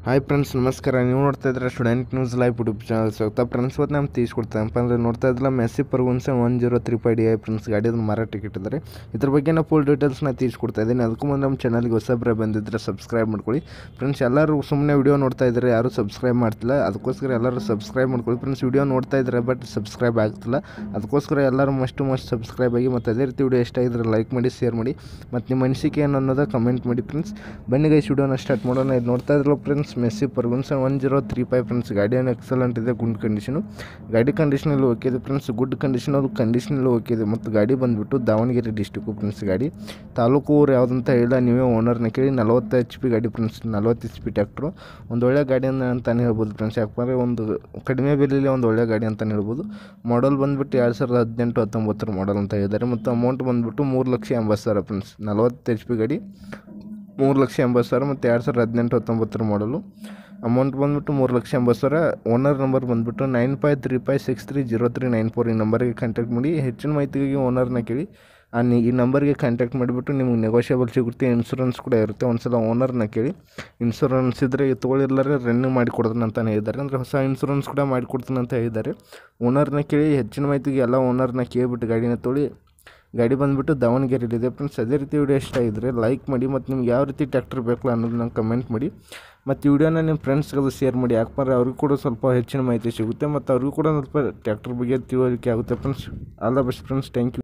hi friends ನಮಸ್ಕಾರ ನೀವು ನೋಡ್ತಾ ಇದ್ರೆ student news live YouTube channel ಸ್ವಾಗತ ಫ್ರೆಂಡ್ಸ್ ಇವತ್ತು ನಮ್ಮ ತೀಸ್ಕೊಡ್ತೇನಪ್ಪ ಅಂದರೆ ನೋಡ್ತಾ ಇದ್ದಿಲ್ಲ Massey Ferguson one zero three five D I friends ಗಾಡಿ ಅದನ್ನು ಮಾರಾಟಕ್ಕೆ ಇಟ್ಟಿದ್ದಾರೆ ಇದ್ರ ಬಗ್ಗೆ ನಾವು ಫುಲ್ ಡೀಟೇಲ್ಸ್ನ ತೀಸ್ಕೊಡ್ತಾ ಇದ್ದೀನಿ ಅದಕ್ಕೂ ಮುಂದೆ ನಮ್ಮ ಚಾನಲ್ಗೆ ಹೊಸಬ್ರೆ ಬಂದಿದ್ದರೆ ಸಬ್ಸ್ಕ್ರೈಬ್ ಮಾಡ್ಕೊಳ್ಳಿ ಫ್ರೆಂಡ್ಸ್ ಎಲ್ಲರೂ ಸುಮ್ಮನೆ ವಿಡಿಯೋ ನೋಡ್ತಾ ಇದ್ದಾರೆ ಯಾರೂ ಸಬ್ಸ್ಕ್ರೈಬ್ ಮಾಡ್ತಿಲ್ಲ ಅದಕ್ಕೋಸ್ಕರ ಎಲ್ಲರೂ ಸಬ್ಸ್ಕ್ರೈಬ್ ಮಾಡ್ಕೊಳ್ಳಿ ಫ್ರೆಂಡ್ಸ್ ವಿಡಿಯೋ ನೋಡ್ತಾ ಇದ್ದಾರೆ ಬಟ್ ಸಬ್ಸ್ಕ್ರೈಬ್ ಆಗ್ತಿಲ್ಲ ಅದಕ್ಕೋಸ್ಕರ ಎಲ್ಲರೂ ಮಸ್ಟ್ ಮಸ್ಟ್ ಸಬ್ಸ್ಕ್ರೈಬ್ ಆಗಿ ಮತ್ತು ಅದೇ ರೀತಿ ವಿಡಿಯೋ ಇಷ್ಟ ಆಗಿದ್ರೆ ಲೈಕ್ ಮಾಡಿ ಶೇರ್ ಮಾಡಿ ಮತ್ತು ನಿಮ್ಮ ಅನಿಸಿಕೆ ಏನು ಅನ್ನೋದ ಕಮೆಂಟ್ ಮಾಡಿ ಫ್ರೆಂಡ್ಸ್ ಬನ್ನಿ ಗೈಸ್ ವಿಡಿಯೋನ ಸ್ಟಾರ್ಟ್ ಮಾಡೋಣ ಇದು ನೋಡ್ತಾ ಇದ್ರಲ್ಲ friends Massey Ferguson one zero three five friends ಗಾಡಿ ಏನು ಎಕ್ಸಲೆಂಟ್ ಇದೆ ಗುಡ್ ಕಂಡೀಷನು ಗಾಡಿ ಕಂಡೀಷನಲ್ಲಿ ಓಕೆ ಇದೆ ಫ್ರೆಂಡ್ಸ್ ಗುಡ್ ಕಂಡೀಷನಲ್ಲಿ ಕಂಡೀಷನಲ್ಲಿ ಓಕೆ ಇದೆ ಮತ್ತು ಗಾಡಿ ಬಂದುಬಿಟ್ಟು ದಾವಣಗೆರೆ ಡಿಸ್ಟಿಕ್ಕು ಫ್ರೆಂಡ್ಸ್ ಗಾಡಿ ತಾಲೂಕು ಊರು ಯಾವುದಂತ ಹೇಳಿಲ್ಲ ನೀವೇ ಓನರ್ನ ಕೇಳಿ ನಲವತ್ತು ಎಚ್ ಪಿ ಗಾಡಿ ಫ್ರೆಂಡ್ಸ್ ನಲವತ್ತು ಎಚ್ ಪಿ ಟ್ಯಾಕ್ಟ್ರು ಒಂದು ಒಳ್ಳೆ ಗಾಡಿ ಅಂತ ಅಂತಲೇ ಹೇಳ್ಬೋದು ಫ್ರೆಂಡ್ಸ್ ಯಾಕಂದರೆ ಒಂದು ಕಡಿಮೆ ಬೆಲೆಯಲ್ಲಿ ಒಂದು ಒಳ್ಳೆ ಗಾಡಿ ಅಂತಲೇ ಹೇಳ್ಬೋದು ಮಾಡಲ್ ಬಂದುಬಿಟ್ಟು ಎರಡು ಸಾವಿರದ ಹದಿನೆಂಟು ಹತ್ತೊಂಬತ್ತರ ಮಾಡಲ್ ಅಂತ ಹೇಳಿದ್ದಾರೆ ಮತ್ತು ಅಮೌಂಟ್ ಬಂದುಬಿಟ್ಟು ಮೂರು ಲಕ್ಷ ಎಂಬತ್ತು ಸಾವಿರ ಫ್ರೆಂಡ್ಸ್ ನಲವತ್ತು ಎಚ್ ಪಿ ಗಾಡಿ ಮೂರು ಲಕ್ಷ ಎಂಬತ್ತು ಸಾವಿರ ಮತ್ತು ಎರಡು ಸಾವಿರದ ಹದಿನೆಂಟು ಹತ್ತೊಂಬತ್ತರ ಮಾಡಲು ಅಮೌಂಟ್ ಬಂದುಬಿಟ್ಟು ಮೂರು ಲಕ್ಷ ಎಂಬತ್ತು ಸಾವಿರ ಓನರ್ ನಂಬರ್ ಬಂದುಬಿಟ್ಟು nine five three five six three zero three nine four ಈ ನಂಬರ್ಗೆ ಕಾಂಟ್ಯಾಕ್ಟ್ ಮಾಡಿ ಹೆಚ್ಚಿನ ಮಾಹಿತಿಗೆ ಓನರ್ನ ಕೇಳಿ ಆ ನಿ- ಈ ನಂಬರ್ಗೆ ಕಾಂಟ್ಯಾಕ್ಟ್ ಮಾಡಿಬಿಟ್ಟು ನಿಮ್ಗೆ ನೆಗೋಷಿಯಬಲ್ ಸಿಗುತ್ತೆ ಇನ್ಶೂರೆನ್ಸ್ ಕೂಡ ಇರುತ್ತೆ ಒಂದು ಸಲ ಓನರ್ನ ಕೇಳಿ ಇನ್ಶೂರೆನ್ಸ್ ಇದ್ದರೆ ತೊಗೊಳಿಲ್ಲರೆ ರನ್ನಿಂಗ್ ಮಾಡಿ ಕೊಡ್ತೀನಿ ಅಂತಲೇ ಹೇಳಿದ್ದಾರೆ ಅಂದರೆ ಹೊಸ ಇನ್ಶೂರೆನ್ಸ್ ಕೂಡ ಮಾಡಿ ಕೊಡ್ತೀನಿ ಅಂತ ಹೇಳಿದ್ದಾರೆ ಓನರ್ನ ಕೇಳಿ ಹೆಚ್ಚಿನ ಮಾಹಿತಿಗೆ ಎಲ್ಲ ಓನರ್ನ ಕೇಳಿಬಿಟ್ಟು ಗಾಡಿನ ತೊಳಿ ಗಾಡಿ ಬಂದುಬಿಟ್ಟು ದಾವಣಗೆರೆಯಲ್ಲಿದೆ ಫ್ರೆಂಡ್ಸ್ ಅದೇ ರೀತಿ ವಿಡಿಯೋ ಇಷ್ಟ ಇದ್ದರೆ ಲೈಕ್ ಮಾಡಿ ಮತ್ತು ನಿಮ್ಗೆ ಯಾವ ರೀತಿ ಟ್ಯಾಕ್ಟರ್ ಬೇಕು ಅನ್ನೋದನ್ನ ಕಮೆಂಟ್ ಮಾಡಿ ಮತ್ತು ಈ ವಿಡಿಯೋನ ನಿಮ್ಮ ಫ್ರೆಂಡ್ಸ್ಗೆಲ್ಲ ಶೇರ್ ಮಾಡಿ ಯಾಕಂದ್ರೆ ಅವ್ರಿಗೂ ಕೂಡ ಸ್ವಲ್ಪ ಹೆಚ್ಚಿನ ಮಾಹಿತಿ ಸಿಗುತ್ತೆ ಮತ್ತು ಅವ್ರಿಗೂ ಕೂಡ ಸ್ವಲ್ಪ ಟ್ಯಾಕ್ಟರ್ ಬಗ್ಗೆ ತಿಳುವಳಿಕೆ ಆಗುತ್ತೆ friends all the best friends thank you